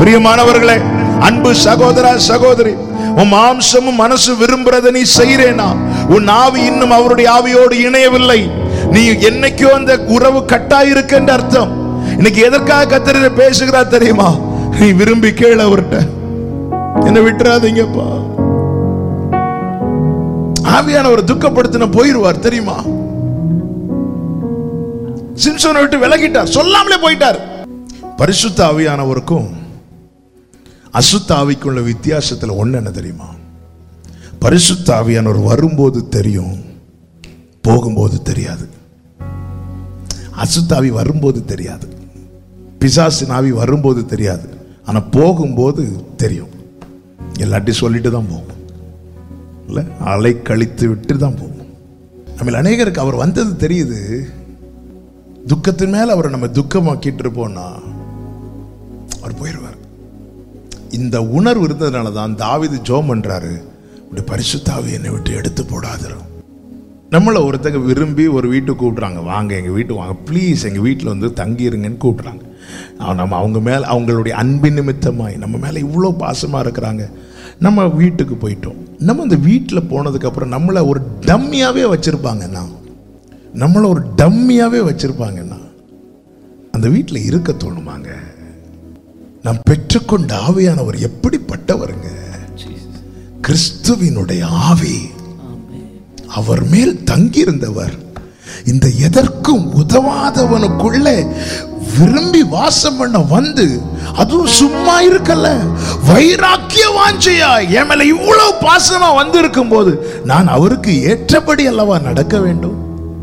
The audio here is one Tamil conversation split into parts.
பிரியமானவர்களே அன்பு சகோதரா சகோதரி உன் மாம்சமும் மனசு விரும்புறத நீ செய்யறேனா உன் ஆவி இன்னும் அவருடைய ஆவியோடு இணையவில்லை நீ என்னைக்கோ அந்த உறவு கட்டாயிருக்குன்ற அர்த்தம் இன்னைக்கு எதற்காக கத்தரிட பேசுகிறா தெரியுமா நீ விரும்பி கேளு அவர்கிட்ட என்ன விட்டுறாதீங்கப்பா ஆவியானவர் துக்கப்படுத்தின போயிருவார் தெரியுமா சிம்சோனை விட்டு விலகிட்டார் சொல்லாமலே போயிட்டார் பரிசுத்த ஆவியானவருக்கும் அசுத்த ஆவிக்குள்ள வித்தியாசத்துல ஒண்ணு என்ன தெரியுமா பரிசுத்த ஆவியானவர் வரும்போது தெரியும் போகும்போது தெரியாது அசுத்த ஆவி வரும்போது தெரியாது பிசாசின் ஆவி வரும்போது தெரியாது ஆனா போகும்போது தெரியும் எல்லாத்தையும் சொல்லிட்டு தான் போகும் இல்ல அலை கழித்து விட்டு தான் போகும் நம்ம அநேகருக்கு அவர் வந்தது தெரியுது துக்கத்தின் மேல அவரை நம்ம துக்கமாக்கிட்டு இருப்போம்னா அவர் போயிடுவார் இந்த உணர்வு இருந்ததுனால தான் தாவிது ஜோம் பண்றாரு இப்படி பரிசுத்தாவி என்னை விட்டு எடுத்து போடாதிரும் நம்மளை ஒருத்தங்க விரும்பி ஒரு வீட்டுக்கு கூப்பிட்றாங்க வாங்க எங்கள் வீட்டுக்கு வாங்க ப்ளீஸ் எங்கள் வீட்டில் வந்து தங்கிருங்கன்னு கூப்பிட்றாங்க அவன் நம்ம அவங்க மேலே அவங்களுடைய அன்பின் நிமித்தமாய் நம்ம மேலே இவ்வளோ பாசமாக இருக்கிறாங்க நம்ம வீட்டுக்கு போயிட்டோம் நம்ம அந்த வீட்டில் போனதுக்கப்புறம் நம்மளை ஒரு டம்மியாகவே வச்சுருப்பாங்கண்ணா நம்மளை ஒரு டம்மியாகவே வச்சுருப்பாங்கண்ணா அந்த வீட்டில் இருக்க தோணுமாங்க நாம் பெற்றுக்கொண்ட ஆவியானவர் எப்படிப்பட்டவருங்க கிறிஸ்துவினுடைய ஆவி அவர் மேல் தங்கியிருந்தவர் இந்த எதற்கும் உதவாதவனுக்குள்ளே விரும்பி வாசம் பண்ண வந்து அதுவும் சும்மா இருக்கல வைராக்கிய வாஞ்சையா என் மேல இவ்வளவு பாசமா வந்து இருக்கும் போது நான் அவருக்கு ஏற்றபடி அல்லவா நடக்க வேண்டும்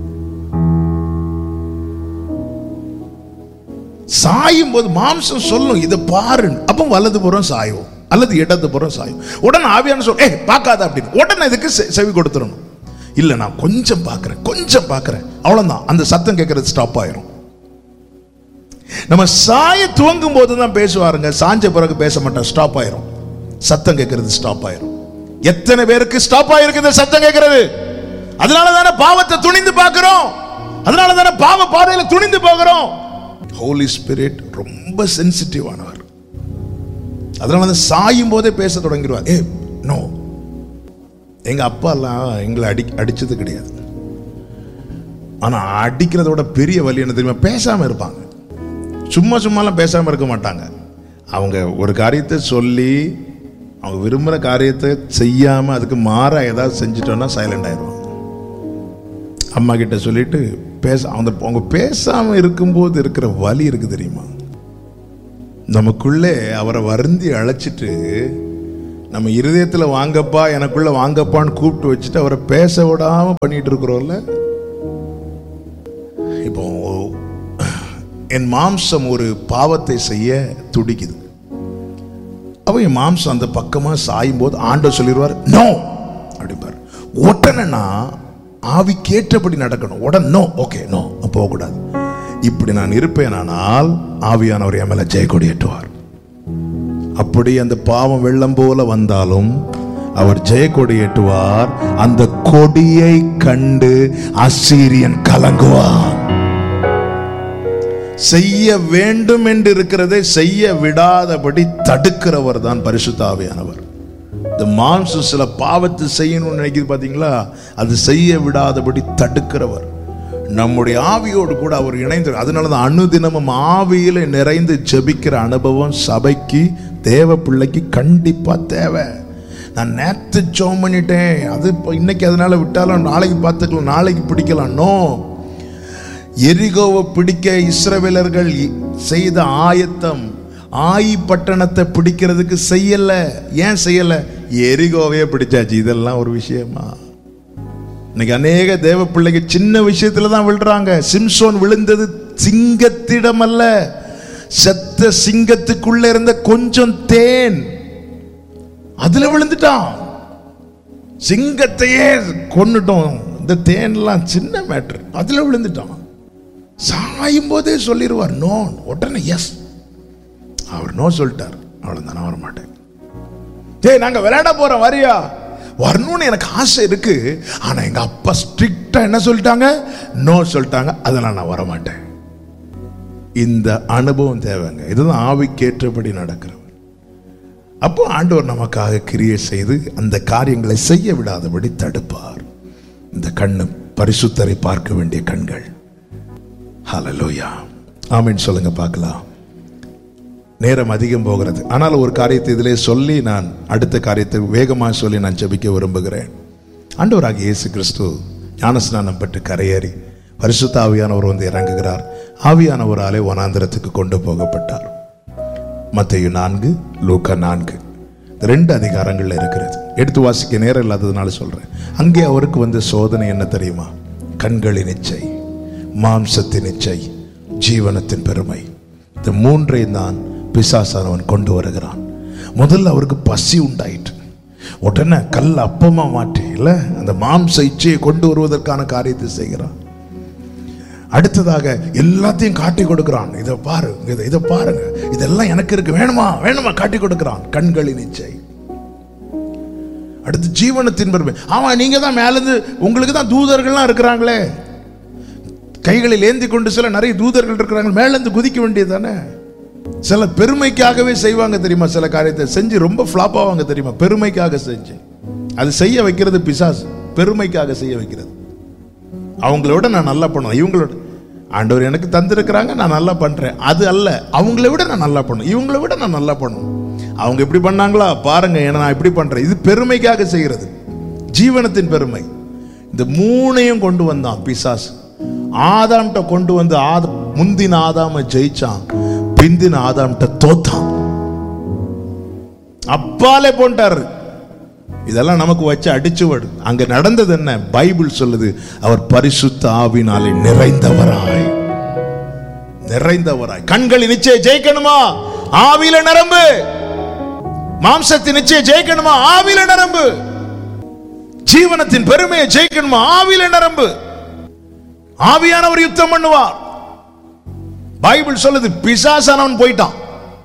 சாயும் போது மாம்சம் சொல்லும் இதை பாரு அப்போ வலது புறம் சாயும் அல்லது இடது புறம் சாயும் உடனே ஆவியான சொல் ஏ பார்க்காத அப்படின்னு உடனே இதுக்கு செ- செவி கொடுத்துடணும் இல்ல நான் கொஞ்சம் பார்க்கறேன் கொஞ்சம் பார்க்கறேன் அவ்வளவுதான் அந்த சத்தம் கேட்கறது ஸ்டாப் ஆயிரும் நம்ம சாய துவங்கும் போது தான் பேசுவாருங்க சாஞ்ச பிறகு பேச மாட்டோம் ஸ்டாப் ஆயிரும் சத்தம் கேட்கறது ஸ்டாப் ஆயிரும் எத்தனை பேருக்கு ஸ்டாப் ஆயிருக்கு இந்த சத்தம் கேட்கறது அதனால தானே பாவத்தை துணிந்து பார்க்கிறோம் அதனால தானே பாவ பாதையில துணிந்து போகிறோம் ஹோலி ஸ்பிரிட் ரொம்ப சென்சிட்டிவ் ஆனவர் அதனால தான் சாயும் போதே பேச தொடங்கிடுவார் ஏ நோ எங்க அப்பா எல்லாம் எங்களை அடி அடிச்சது கிடையாது ஆனா அடிக்கிறத விட பெரிய வலி என்ன தெரியுமா பேசாம இருப்பாங்க சும்மா சும்மாலாம் பேசாம இருக்க மாட்டாங்க அவங்க ஒரு காரியத்தை சொல்லி அவங்க விரும்புகிற காரியத்தை செய்யாம அதுக்கு மாறா ஏதாவது செஞ்சுட்டோன்னா சைலண்ட் ஆயிடுவாங்க அம்மா கிட்ட சொல்லிட்டு பேச அவங்க அவங்க பேசாம இருக்கும்போது இருக்கிற வலி இருக்கு தெரியுமா நமக்குள்ளே அவரை வருந்தி அழைச்சிட்டு நம்ம இருதயத்துல வாங்கப்பா எனக்குள்ள வாங்கப்பான்னு கூப்பிட்டு வச்சுட்டு அவரை பேச விடாம பண்ணிட்டு இருக்கிறோம்ல இப்போ என் மாம்சம் ஒரு பாவத்தை செய்ய துடிக்குது அப்ப என் மாம்சம் அந்த பக்கமா சாயும் போது ஆண்டவர் சொல்லிடுவார் நோ அப்படிம்பார் உடனே நான் ஆவி கேட்டபடி நடக்கணும் உடனே நோ ஓகே நோ போகக்கூடாது இப்படி நான் இருப்பேனானால் ஆவியானவர் என் மேல ஜெயக்கொடி ஏற்றுவார் அப்படி அந்த பாவம் வெள்ளம் போல வந்தாலும் அவர் ஜெயக்கொடி ஏற்றுவார் அந்த கொடியை கண்டு அசீரியன் கலங்குவான் செய்ய வேண்டும் என்று இருக்கிறதை செய்ய விடாதபடி தடுக்கிறவர் தான் பரிசுத்தாவியானவர் இந்த மாம்சம் சில பாவத்தை செய்யணும்னு நினைக்குது பாத்தீங்களா அது செய்ய விடாதபடி தடுக்கிறவர் நம்முடைய ஆவியோடு கூட அவர் இணைந்து அதனால தான் அனுதினமும் ஆவியில நிறைந்து ஜெபிக்கிற அனுபவம் சபைக்கு தேவ பிள்ளைக்கு கண்டிப்பா தேவை நான் நேத்து ஜோம் பண்ணிட்டேன் அது இப்போ இன்னைக்கு அதனால விட்டாலும் நாளைக்கு பார்த்துக்கலாம் நாளைக்கு பிடிக்கலாம் நோ எரிகோவை பிடிக்க இஸ்ரவேலர்கள் இ- செய்த ஆயத்தம் ஆயி பட்டணத்தை பிடிக்கிறதுக்கு செய்யல ஏன் செய்யல எரிகோவையே பிடிச்சாச்சு இதெல்லாம் ஒரு விஷயமா இன்னைக்கு அநேக தேவ பிள்ளைங்க சின்ன விஷயத்துல தான் விழுறாங்க சிம்சோன் விழுந்தது சிங்கத்திடம் அல்ல செத்த சிங்கத்துக்குள்ள இருந்த கொஞ்சம் தேன் அதுல விழுந்துட்டான் சிங்கத்தையே கொன்னுட்டோம் இந்த தேன்லாம் சின்ன மேட்ரு அதுல விழுந்துட்டான் சாயும் போதே சொல்லிடுவார் நோ உடனே எஸ் அவர் நோ சொல்லிட்டார் அவ்வளவுதான் நான் வர மாட்டேன் டேய் நாங்க விளையாட போறோம் வரியா வரணும்னு எனக்கு ஆசை இருக்கு ஆனா எங்க அப்பா ஸ்ட்ரிக்டா என்ன சொல்லிட்டாங்க நோ சொல்லிட்டாங்க அதெல்லாம் நான் வர மாட்டேன் இந்த அனுபவம் தேவைங்க இதுதான் ஆவிக்கேற்றபடி நடக்கிறவர் அப்போ ஆண்டவர் நமக்காக கிரியை செய்து அந்த காரியங்களை செய்ய விடாதபடி தடுப்பார் இந்த கண்ணு பரிசுத்தரை பார்க்க வேண்டிய கண்கள் ஹalleluya ஆமென் சொல்லுங்க பார்க்கலாம் நேரம் அதிகம் போகிறது ஆனால் ஒரு காரியத்தை இதிலே சொல்லி நான் அடுத்த காரியத்தை வேகமாக சொல்லி நான் ஜெபிக்க விரும்புகிறேன் ஆண்டவராகிய இயேசு கிறிஸ்து ஞானஸ்நானம் பெற்று கரையேறி பரிசுத்த ஆவியானவர் வந்து இறங்குகிறார் ஆவியானவராலே வனாந்திரத்துக்கு கொண்டு போகப்பட்டார் மத்தேயு நான்கு லூக்கா நான்கு இந்த ரெண்டு அதிகாரங்கள்ல இருக்கிறது எடுத்து வாசிக்க நேரம் இல்லாததுனால சொல்றேன் அங்கே அவருக்கு வந்து சோதனை என்ன தெரியுமா கண்களின் இச்சை மாம்சத்தின் இச்சை ஜீவனத்தின் பெருமை இந்த மூன்றையும் தான் பிசாசானவன் கொண்டு வருகிறான் முதல்ல அவருக்கு பசி உண்டாயிற்று உடனே கல் அப்பமா மாற்றி இல்ல அந்த மாம்ச இச்சையை கொண்டு வருவதற்கான காரியத்தை செய்கிறான் அடுத்ததாக எல்லாத்தையும் காட்டி கொடுக்கிறான் இதை பாரு இதை இதை பாருங்க இதெல்லாம் எனக்கு இருக்கு வேணுமா வேணுமா காட்டி கொடுக்கிறான் கண்களின் இச்சை அடுத்து ஜீவனத்தின் பெருமை ஆமா நீங்க தான் மேலேருந்து உங்களுக்கு தான் தூதர்கள்லாம் இருக்கிறாங்களே கைகளில் ஏந்தி கொண்டு சில நிறைய தூதர்கள் இருக்கிறாங்க மேலேருந்து குதிக்க வேண்டியது தானே சில பெருமைக்காகவே செய்வாங்க தெரியுமா சில காரியத்தை செஞ்சு ரொம்ப ஃப்ளாப் ஆவாங்க தெரியுமா பெருமைக்காக செஞ்சு அது செய்ய வைக்கிறது பிசாசு பெருமைக்காக செய்ய வைக்கிறது அவங்களோட நான் நல்லா பண்ணுவேன் இவங்களோட ஆண்டவர் எனக்கு தந்திருக்கிறாங்க நான் நல்லா பண்றேன் அது அல்ல அவங்கள விட நான் நல்லா பண்ணுவேன் இவங்கள விட நான் நல்லா பண்ணுவேன் அவங்க இப்படி பண்ணாங்களா பாருங்க ஏன்னா நான் இப்படி பண்றேன் இது பெருமைக்காக செய்கிறது ஜீவனத்தின் பெருமை இந்த மூணையும் கொண்டு வந்தான் பிசாசு ஆதாம்கிட்ட கொண்டு வந்து ஆத முந்தின ஆதாம ஜெயிச்சான் பிந்தின ஆதாம்கிட்ட தோத்தான் அப்பாலே போன்ட்டாரு இதெல்லாம் நமக்கு வச்ச அடிச்சுவடு அங்க நடந்தது என்ன பைபிள் சொல்லுது அவர் பரிசுத்த ஆவினாலே நிறைந்தவராய் நிறைந்தவராய் கண்களின் நிச்சயம் ஜெயிக்கணுமா ஆவியில நரம்பு மாம்சத்தின் நிச்சயம் ஜெயிக்கணுமா ஆவியில நரம்பு ஜீவனத்தின் பெருமையை ஜெயிக்கணுமா ஆவியில நரம்பு ஆவியானவர் யுத்தம் பண்ணுவார் பைபிள் சொல்லுது பிசாசானவன் போயிட்டான்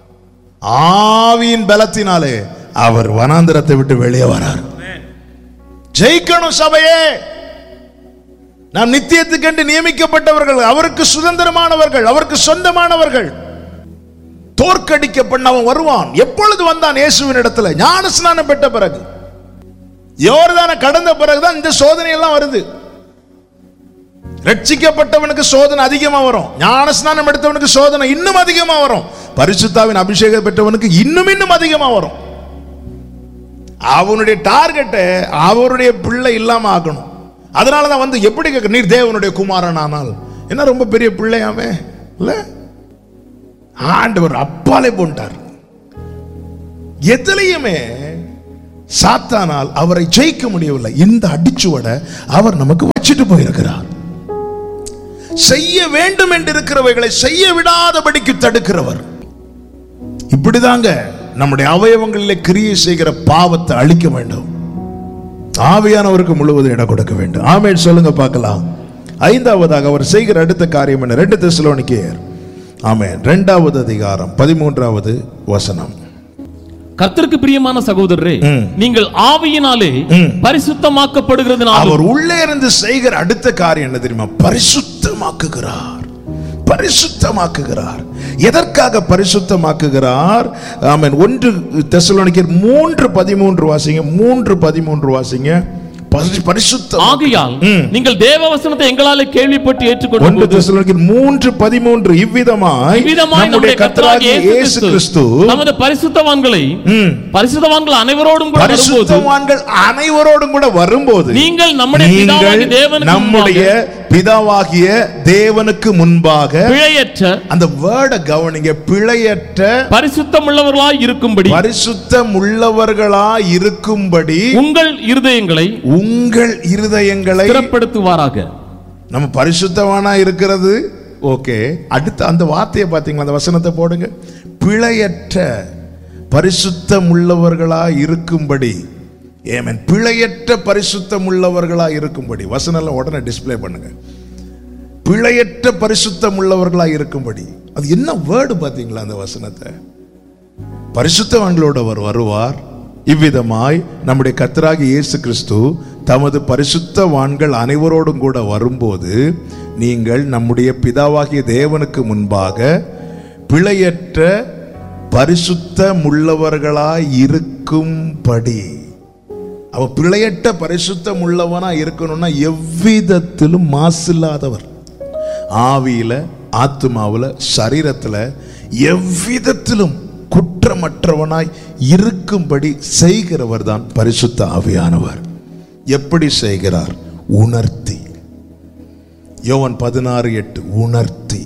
ஆவியின் பலத்தினாலே அவர் வனாந்திரத்தை விட்டு வெளியே வரார் ஜெயிக்கணும் சபையே நாம் நித்தியத்துக்கென்று நியமிக்கப்பட்டவர்கள் அவருக்கு சுதந்திரமானவர்கள் அவருக்கு சொந்தமானவர்கள் தோற்கடிக்கப்பட்ட அவன் வருவான் எப்பொழுது வந்தான் இயேசுவின் இடத்துல ஞான ஸ்நானம் பெற்ற பிறகு யோர்தான கடந்த பிறகுதான் இந்த சோதனை எல்லாம் வருது ரட்சிக்கப்பட்டவனுக்கு சோதனை அதிகமா வரும் ஞான ஸ்நானம் எடுத்தவனுக்கு சோதனை இன்னும் அதிகமா வரும் பரிசுத்தாவின் அபிஷேகம் பெற்றவனுக்கு இன்னும் இன்னும் அதிகமா வரும் அவனுடைய டார்கெட்டை அவருடைய பிள்ளை இல்லாம ஆக்கணும் அதனால தான் வந்து எப்படி கேட்க நீர் தேவனுடைய குமாரன் ஆனால் என்ன ரொம்ப பெரிய பிள்ளையாமே இல்ல ஆண்டவர் அப்பாலே போன்ட்டார் எதுலையுமே சாத்தானால் அவரை ஜெயிக்க முடியவில்லை இந்த அடிச்சுவட அவர் நமக்கு வச்சுட்டு போயிருக்கிறார் செய்ய வேண்டும் என்று இருக்கிறவைகளை செய்ய விடாதபடிக்கு தடுக்கிறவர் இப்படிதாங்க நம்முடைய அவயவங்களிலே கிரியை செய்கிற பாவத்தை அழிக்க வேண்டும் ஆவியானவருக்கு முழுவதும் இடம் கொடுக்க வேண்டும் ஆமேன் சொல்லுங்க பார்க்கலாம் ஐந்தாவதாக அவர் செய்கிற அடுத்த காரியம் என்ன ரெண்டு தெசலோனிக்கேயர் ஆமென் இரண்டாவது அதிகாரம் பதிமூன்றாவது வசனம் கர்த்தருக்கு பிரியமான சகோதரரே ம். நீங்கள் ஆவியினாலே ம். பரிசுத்தமாக்கப்படுகிறதுனால அவர் உள்ளே இருந்து செய்கிற அடுத்த காரியம் என்ன தெரியுமா பரிசுத்தமாக்குகிறார் பரிசுத்தமாக்குகிறார் எதற்காக பரிசுத்தமாக்குகிறார் ஆமென் ஒன்று தெசலோனிக்கர் மூன்று பதிமூன்று வாசிங்க மூன்று பதிமூன்று வாசிங்க பரி- பரிசுத்தம் ஆகையால் ம். நீங்கள் தேவ வசனத்தை எங்களாலே கேள்விப்பட்டு ஏற்றுக்கொண்ட ஒன்று போது தெசலோனிக்கர் மூன்று பதிமூன்று இவ்விதமாய் இவ்விதமாய் நம்முடைய கர்த்தராகிய இயேசு கிறிஸ்து நமது பரிசுத்தவான்களை ம், பரிசுத்தவான்கள் அனைவரோடும் கூட வரும்போது பரிசுத்தவான்கள் அனைவரோடும் கூட வரும்போது நீங்கள் நம்முடைய பிதாவாகிய நீங்கள் தேவனுக்கு நம்முடைய பிதாவாகிய தேவனுக்கு முன்பாக பிழையற்ற அந்த வேர்டை கவனிங்க பிழையற்ற பரிசுத்தமுள்ளவர்களாய் இருக்கும்படி பரிசுத்தம் உள்ளவர்களா இருக்கும்படி உங்கள் இருதயங்களை உங்கள் இருதயங்களை ஸ்திரப்படுத்துவாராக நம்ம பரிசுத்தவானா இருக்கிறது ஓகே அடுத்த அந்த வார்த்தையை பார்த்தீங்களா அந்த வசனத்தை போடுங்க பிழையற்ற பரிசுத்தம் உள்ளவர்களா இருக்கும்படி ஏமன் பிழையற்ற பரிசுத்தம் உள்ளவர்களா இருக்கும்படி வசனம் உடனே டிஸ்ப்ளே பண்ணுங்க பிழையற்ற பரிசுத்தம் உள்ளவர்களா இருக்கும்படி அது என்ன வேர்டு பார்த்தீங்களா அந்த வசனத்தை பரிசுத்தவான்களோடு அவர் வருவார் இவ்விதமாய் நம்முடைய கர்த்தராகிய இயேசு கிறிஸ்து தமது பரிசுத்தவான்கள் அனைவரோடும் கூட வரும்போது நீங்கள் நம்முடைய பிதாவாகிய தேவனுக்கு முன்பாக பிழையற்ற பரிசுத்தமுள்ளவர்களாய் இருக்கும்படி அவ பிழையற்ற பரிசுத்தம் உள்ளவனா இருக்கணும்னா எவ்விதத்திலும் மாசில்லாதவர் ஆவியில ஆத்மாவுல சரீரத்துல எவ்விதத்திலும் குற்றமற்றவனாய் இருக்கும்படி செய்கிறவர் தான் பரிசுத்த ஆவியானவர் எப்படி செய்கிறார் உணர்த்தி யோவான் பதினாறு எட்டு உணர்த்தி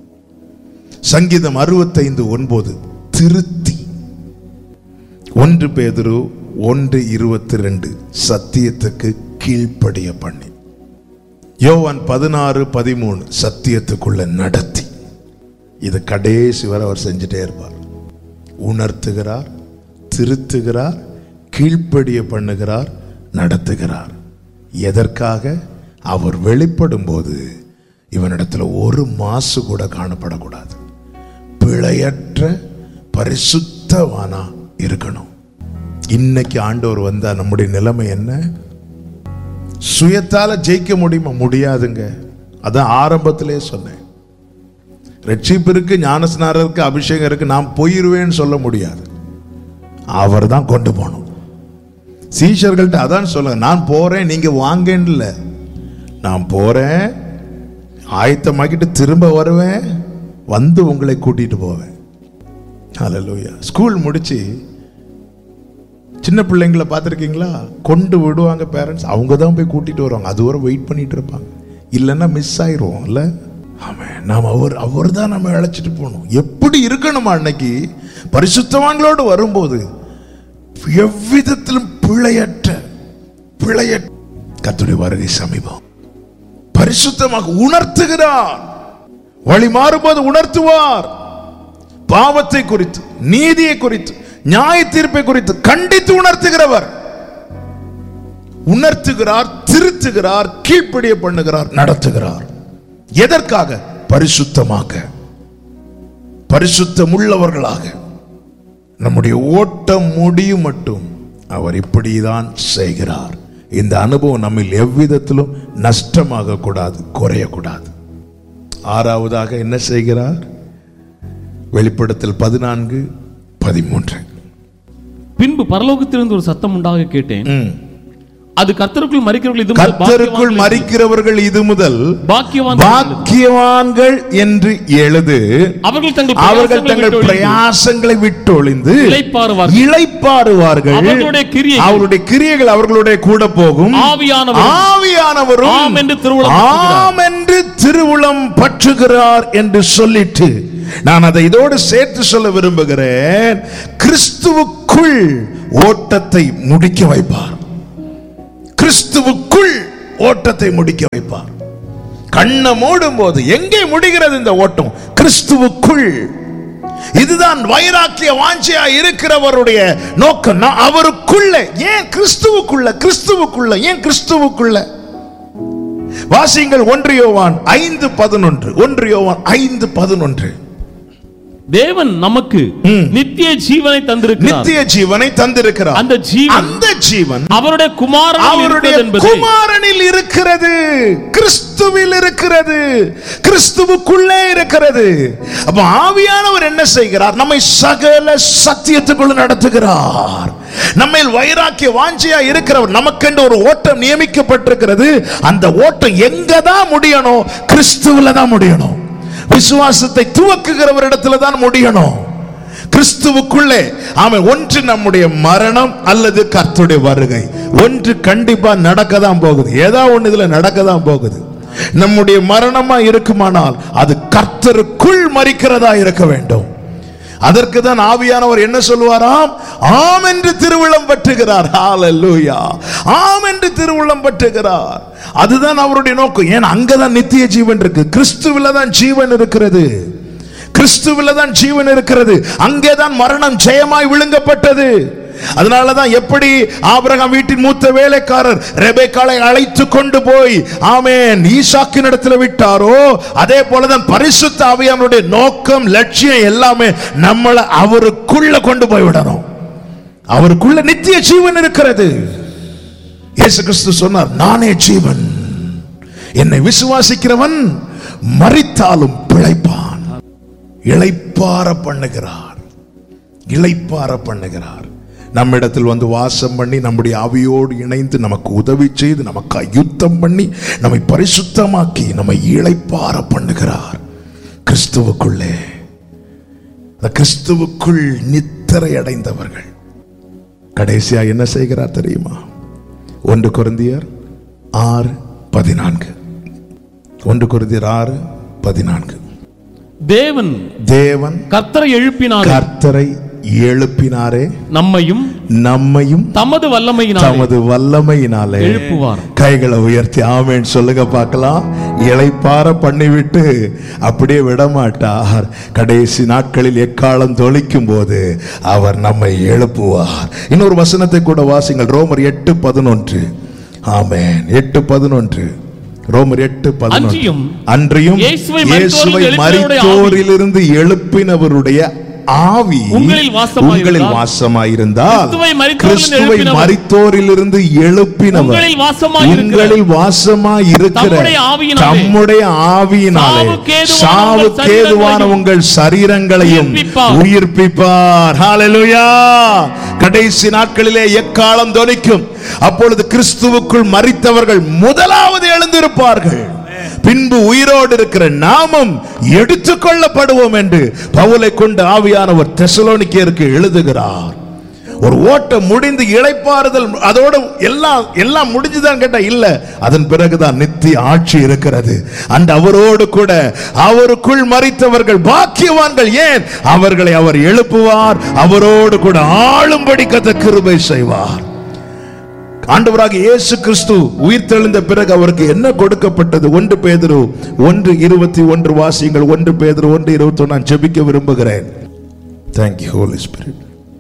சங்கீதம் அறுபத்தைந்து ஒன்பது திருத்தி ஒன்று பேதுரு ஒன்று இருபத்தி ரெண்டு சத்தியத்துக்கு கீழ்ப்படிய பண்ணி யோவான் பதினாறு பதிமூணு சத்தியத்துக்குள்ள நடத்தி இது கடைசி வரை அவர் செஞ்சுட்டே இருப்பார் உணர்த்துகிறார் திருத்துகிறார் கீழ்ப்படிய பண்ணுகிறார் நடத்துகிறார் எதற்காக அவர் வெளிப்படும் போது இவனிடத்துல ஒரு மாசு கூட காணப்படக்கூடாது பிழையற்ற பரிசுத்தவானா இருக்கணும் இன்னைக்கு ஆண்டவர் வந்தா நம்முடைய நிலைமை என்ன சுயத்தால ஜெயிக்க முடியுமா முடியாதுங்க அதான் ஆரம்பத்திலே சொன்னேன் ரட்சிப்பு இருக்கு ஞானஸ்நானம் இருக்கு அபிஷேகம் இருக்கு நான் போயிருவேன்னு சொல்ல முடியாது அவர் தான் கொண்டு போகணும் சீஷர்கள்ட்ட அதான் சொல்லுங்க நான் போறேன் நீங்க வாங்கன்னு இல்ல நான் போறேன் ஆயத்தமாக்கிட்டு திரும்ப வருவேன் வந்து உங்களை கூட்டிட்டு போவேன் ஹalleluya ஸ்கூல் முடிச்சு சின்ன பிள்ளைங்களை பார்த்துருக்கீங்களா கொண்டு விடுவாங்க பேரண்ட்ஸ் அவங்க தான் போய் கூட்டிட்டு வருவாங்க அது வரை வெயிட் பண்ணிட்டு இருப்பாங்க இல்லைன்னா மிஸ் ஆயிரும் இல்ல ஆமாம் நாம் அவர் அவர் தான் நம்ம அழைச்சிட்டு போகணும் எப்படி இருக்கணுமா அன்னைக்கு பரிசுத்தவான்களோடு வரும்போது எவ்விதத்திலும் பிழையற்ற பிழையற்ற கர்த்தருடைய வருகை சமீபம் பரிசுத்தமாக உணர்த்துகிறார் வழி மாறும்போது உணர்த்துவார் பாவத்தை குறித்து நீதியை குறித்து நியாய தீர்ப்பை குறித்து கண்டித்து உணர்த்துகிறவர் உணர்த்துகிறார் திருத்துகிறார் கீழ்ப்படிய பண்ணுகிறார் நடத்துகிறார் எதற்காக பரிசுத்தமாக பரிசுத்தம் உள்ளவர்களாக நம்முடைய ஓட்டம் முடியும் மட்டும் அவர் இப்படிதான் செய்கிறார் இந்த அனுபவம் நம்மில் எவ்விதத்திலும் நஷ்டமாக கூடாது குறையக்கூடாது ஆறாவதாக என்ன செய்கிறார் வெளிப்படுத்தல் பதினான்கு பதிமூன்று பின்பு பரலோகத்திலிருந்து ஒரு சத்தம் உண்டாக கேட்டேன் ம். அது கர்த்தருக்குள் மறிக்கிறவர்கள் இது முதல் கர்த்தருக்குள் பாக்கியவான்கள் மறிக்கிறவர்கள் இது முதல் பாக்கியவான்கள் பாக்கியவான்கள் என்று எழுது அவர்கள் தங்கள் அவர்கள் பிரயாசங்களை தங்கள் விட்டு ஒழிந்து பிரயாசங்களை விட்டொழிந்து இளைப்பாறுவார்கள். இளைப்பாறுவார்கள் அவர்களுடைய கிரியைகள் அவருடைய கிரியைகள் அவர்களுடைய கூட போகும் ஆவியானவர் ஆவியானவரும் ஆம் என்று திருவுளம் பற்றுகிறார். ஆம் என்று திருவுளம் பற்றுகிறார் என்று சொல்லிட்டு நான் அதை இதோடு சேர்த்து சொல்ல விரும்புகிறேன் கிறிஸ்துவுக்குள் ஓட்டத்தை முடிக்க வைப்பார் கிறிஸ்துவுக்குள் ஓட்டத்தை முடிக்க வைப்பார் கண்ணை மூடும் போது எங்கே முடிகிறது இந்த ஓட்டம் கிறிஸ்துவுக்குள் இதுதான் வைராக்கிய வாஞ்சியா இருக்கிறவருடைய நோக்கம் நான் அவருக்குள்ள ஏன் கிறிஸ்துவுக்குள்ள கிறிஸ்துவுக்குள்ள ஏன் கிறிஸ்துவுக்குள்ள வாசியுங்கள் ஒன்று யோவான் ஐந்து பதினொன்று ஒன்று யோவான் ஐந்து பதினொன்று தேவன் நமக்கு ம். நித்திய ஜீவனை தந்திருக்கிறார் நித்திய ஜீவனை தந்திருக்கிறார் அந்த ஜீவன் அந்த ஜீவன் அவருடைய குமாரன் அவருடைய என்பது குமாரனில் இருக்கிறது கிறிஸ்துவில் இருக்கிறது கிறிஸ்துவுக்குள்ளே இருக்கிறது அப்ப ஆவியானவர் என்ன செய்கிறார் நம்மை சகல சத்தியத்துக்குள்ள நடத்துகிறார் நம்மை வைராக்கிய வாஞ்சியா இருக்கிறவர் நமக்கென்று ஒரு ஓட்டம் நியமிக்கப்பட்டிருக்கிறது அந்த ஓட்டம் எங்க தான் முடியணும் கிறிஸ்துவில தான் முடியணும் விசுவாசத்தை துவக்குகிறவரிடத்துல தான் முடியணும் கிறிஸ்துவுக்குள்ளே ஆமென் ஒன்று நம்முடைய மரணம் அல்லது கர்த்தருடைய வருகை ஒன்று கண்டிப்பா நடக்க தான் போகுது ஏதோ ஒண்ணு இதுல நடக்க தான் போகுது நம்முடைய மரணமா இருக்குமானால் அது கர்த்தருக்குள் மறிக்கிறதா இருக்க வேண்டும் அதற்கு தான் ஆவியானவர் என்ன சொல்லுவாராம் ஆம் என்று திருவுளம் பற்றுகிறார் ஹalleluya ஆம் என்று திருவுளம் பற்றுகிறார் அதுதான் அவருடைய நோக்கம் ஏன் அங்கதான் நித்திய ஜீவன் இருக்கு கிறிஸ்துவில தான் ஜீவன் இருக்கிறது கிறிஸ்துவில தான் ஜீவன் இருக்கிறது அங்கேதான் மரணம் ஜெயமாய் விழுங்கப்பட்டது அதனாலதான் எப்படி ஆபிரகாம் வீட்டின் மூத்த வேலைக்காரர் ரெபேக்காளை அழைத்து கொண்டு போய் ஆமென் ஈசாக்கின் இடத்துல விட்டாரோ அதே போலதான் பரிசுத்த ஆவியானுடைய நோக்கம் லட்சியம் எல்லாமே நம்மளை அவருக்குள்ள கொண்டு போய் விடணும் அவருக்குள்ள நித்திய ஜீவன் இருக்கிறது இயேசு கிறிஸ்து சொன்னார் நானே ஜீவன் என்னை விசுவாசிக்கிறவன் மரித்தாலும் பிழைப்பான் இளைப்பார பண்ணுகிறார் இளைப்பார பண்ணுகிறார் நம்மிடத்தில் வந்து வாசம் பண்ணி நம்முடைய ஆவியோடு இணைந்து நமக்கு உதவி செய்து நமக்கு யுத்தம் பண்ணி நம்மை பரிசுத்தமாக்கி நம்மை இளைப்பார பண்ணுகிறார் கிறிஸ்துவுக்குள்ளே அந்த கிறிஸ்துவுக்குள் நித்திரை அடைந்தவர்கள் கடைசியா என்ன செய்கிறார் தெரியுமா ஒன்று குருந்தியர் ஆறு பதினான்கு ஒன்று குருந்தியர் ஆறு பதினான்கு தேவன் தேவன் கர்த்தரை எழுப்பினார் கர்த்தரை எழுப்பினாரே நம்மையும் நம்மையும் தமது வல்லமையினால் தமது வல்லமையினாலே எழுப்புவார் கைகளை உயர்த்தி ஆமேன் சொல்லுங்க பார்க்கலாம் இளைப்பார பண்ணிவிட்டு அப்படியே விடமாட்டார் கடைசி நாட்களில் எக்காலம் தொளிக்கும் போது அவர் நம்மை எழுப்புவார் இன்னொரு வசனத்தை கூட வாசிங்கள் ரோமர் எட்டு பதினொன்று ஆமேன் எட்டு பதினொன்று ரோமர் எட்டு பதினொன்று அன்றியும் அன்றியும் இயேசுவை இயேசுவை மரித்தோரிலிருந்து மரித்தோரிலிருந்து எழுப்பினவருடைய ஆவி உங்களில் வாசமாயிருந்தால், உங்களில் வாசமாயிருந்தால் கிறிஸ்துவை மரித்தோரிலிருந்து கிறிஸ்துவை எழுப்பினவர் மரித்தோரிலிருந்து எழுப்பினவர் உங்களில் வாசமாயிருக்கிற உங்களில் வாசமாய் இருக்கிற தம்முடைய ஆவியினாலே, தம்முடைய ஆவியினாலே சாவுக்கேதுவான சாவு உங்கள் கேதுவான உங்கள் சரீரங்களையும் உயிர்ப்பிப்பார். உயிர்ப்பிப்பார் ஹalleluya கடைசி நாட்களிலே எக்காலம் தொனிக்கும் அப்பொழுது கிறிஸ்துவுக்குள் மரித்தவர்கள் முதலாவது எழுந்திருப்பார்கள் பின்பு உயிரோடு இருக்கிற நாமும் எடுத்துக்கொள்ளப்படுவோம் என்று பவுலை கொண்டு ஆவியானவர் தெசலோனிக்கேருக்கு எழுதுகிறார் ஒரு ஓட்டம் முடிந்து இளைப்பாறுதல் அதோட எல்லாம் எல்லாம் முடிஞ்சுதான் கேட்டா இல்ல அதன் பிறகுதான் நித்திய ஆட்சி இருக்கிறது அந்த அவரோடு கூட அவருக்குள் மறித்தவர்கள் பாக்கியவான்கள் ஏன் அவர்களை அவர் எழுப்புவார் அவரோடு கூட ஆளும்படி கத்த கிருபை செய்வார் ஆண்டவராக இயேசு கிறிஸ்து உயிர் தெழுந்த பிறகு அவருக்கு என்ன கொடுக்கப்பட்டது ஒன்று பேதுரு ஒன்று இருபத்தி ஒன்று வாசியங்கள் ஒன்று பேதுரு ஒன்று இருபத்தி நான் ஜெபிக்க விரும்புகிறேன் தேங்க்யூ ஹோலி ஸ்பிரிட்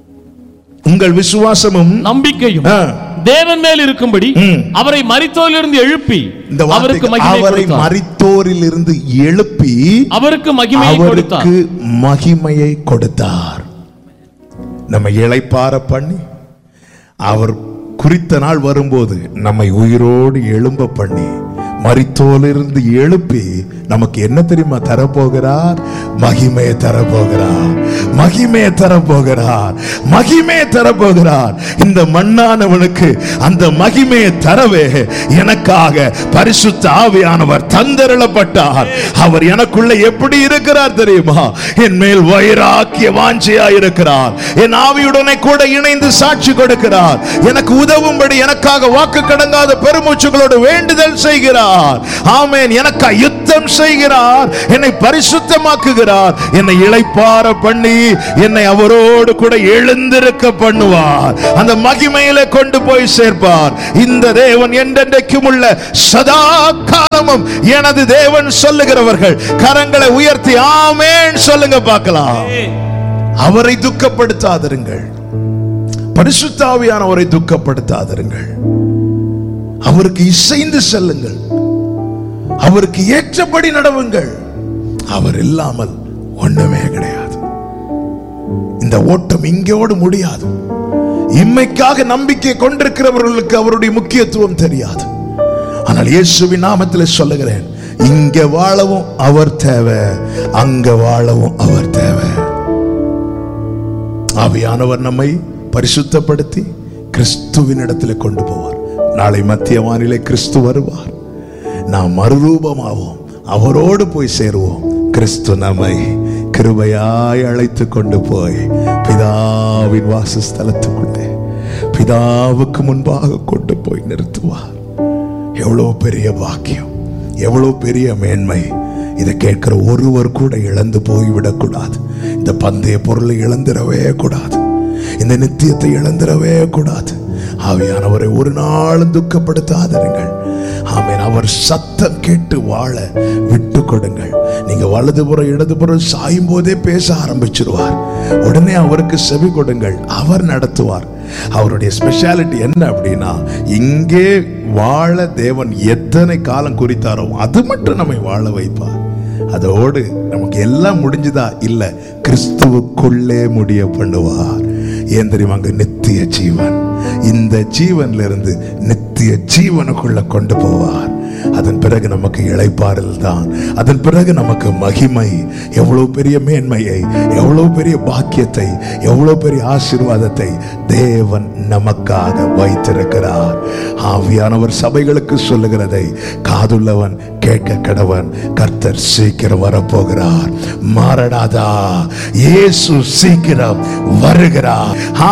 உங்கள் விசுவாசமும் நம்பிக்கையும் ஆ, தேவன் மேல் இருக்கும்படி ம். அவரை மரித்தோரிலிருந்து எழுப்பி இந்த அவருக்கு வார்த்தைக்கு மகிமை அவரை கொடுத்தார் மரித்தோரில் இருந்து எழுப்பி அவருக்கு மகிமையை கொடுத்தார் அவருக்கு மகிமையை கொடுத்தார் நம்ம இளைப்பார பண்ணி அவர் குறித்த நாள் வரும்போது நம்மை உயிரோடு எழும்ப பண்ணி மரித்தோலிருந்து எழுப்பி நமக்கு என்ன தெரியுமா தரப்போகிறார் மகிமையை தரப்போகிறார் மகிமையை தரப்போகிறார் மகிமையை தரப்போகிறார் இந்த மண்ணானவனுக்கு அந்த மகிமையை தரவே எனக்காக பரிசுத்த ஆவியானவர் தந்தருளப்பட்டார் அவர் எனக்குள்ள எப்படி இருக்கிறார் தெரியுமா என் மேல் வைராக்கிய வாஞ்சையா இருக்கிறார் என் ஆவியுடனே கூட இணைந்து சாட்சி கொடுக்கிறார் எனக்கு உதவும்படி எனக்காக வாக்கு கடங்காத பெருமூச்சுகளோடு வேண்டுதல் செய்கிறார் ஆமென் எனக்கா யுத்தம் செய்கிறார் என்னை பரிசுத்தமாக்குகிறார் என்னை இளைப்பார பண்ணி என்னை அவரோடு கூட எழுந்திருக்க பண்ணுவார் அந்த மகிமையில கொண்டு போய் சேர்ப்பார் இந்த தேவன் என்றென்றைக்கும் உள்ள சதா காலமும் எனது தேவன் சொல்லுகிறவர்கள் கரங்களை உயர்த்தி ஆமேன் சொல்லுங்க பார்க்கலாம் அவரை துக்கப்படுத்தாதிருங்கள் பரிசுத்தாவியானவரை துக்கப்படுத்தாதிருங்கள் அவருக்கு இசைந்து செல்லுங்கள் அவருக்கு ஏற்றபடி நடவுங்கள் அவர் இல்லாமல் ஒண்ணுமே கிடையாது இந்த ஓட்டம் இங்கோடு முடியாது இம்மைக்காக நம்பிக்கை கொண்டிருக்கிறவர்களுக்கு அவருடைய முக்கியத்துவம் தெரியாது ஆனால் இயேசுவின் நாமத்தில் சொல்லுகிறேன் இங்க வாழவும் அவர் தேவை அங்க வாழவும் அவர் தேவை ஆவியானவர் நம்மை பரிசுத்தப்படுத்தி கிறிஸ்துவின் இடத்துல கொண்டு போவார் நாளை மத்திய வானிலை கிறிஸ்து வருவார் நாம் மறுரூபமாவோம் அவரோடு போய் சேருவோம் கிறிஸ்து நம்மை கிருபையாய் அழைத்து கொண்டு போய் பிதாவின் வாசஸ்தலத்துக்குள்ளே பிதாவுக்கு முன்பாக கொண்டு போய் நிறுத்துவார் எவ்வளவு பெரிய பாக்கியம் எவ்வளவு பெரிய மேன்மை இதை கேட்கிற ஒருவர் கூட இழந்து போய்விடக்கூடாது இந்த பந்தய பொருளை இழந்திடவே கூடாது இந்த நித்தியத்தை இழந்திடவே கூடாது ஆவியானவரை ஒரு நாளும் துக்கப்படுத்தாதிருங்கள் ஆமென் அவர் சத்தம் கேட்டு வாழ விட்டு கொடுங்கள் நீங்க வலதுபுறம் இடதுபுறம் சாயும் போதே பேச ஆரம்பிச்சிருவார் உடனே அவருக்கு செவி கொடுங்கள் அவர் நடத்துவார் அவருடைய ஸ்பெஷாலிட்டி என்ன அப்படின்னா இங்கே வாழ தேவன் எத்தனை காலம் குறித்தாரோ அது மட்டும் நம்மை வாழ வைப்பார் அதோடு நமக்கு எல்லாம் முடிஞ்சுதா இல்ல கிறிஸ்துவுக்குள்ளே முடிய பண்ணுவார் ஏன் தெரியுமா அங்க நித்திய ஜீவன் இந்த ஜீவன்ல இருந்து நித்திய ஜீவனுக்குள்ள கொண்டு போவார் அதன் பிறகு நமக்கு இளைப்பாறல் தான் அதன் பிறகு நமக்கு மகிமை எவ்வளவு பெரிய மேன்மையை எவ்வளவு பெரிய பாக்கியத்தை எவ்வளவு பெரிய ஆசீர்வாதத்தை தேவன் நமக்காக வைத்திருக்கிறார் ஆவியானவர் சபைகளுக்கு சொல்லுகிறதை காதுள்ளவன் கேட்க கடவன் கர்த்தர் சீக்கிரம் வரப்போகிறார் மாறடாதா இயேசு சீக்கிரம் வருகிறார்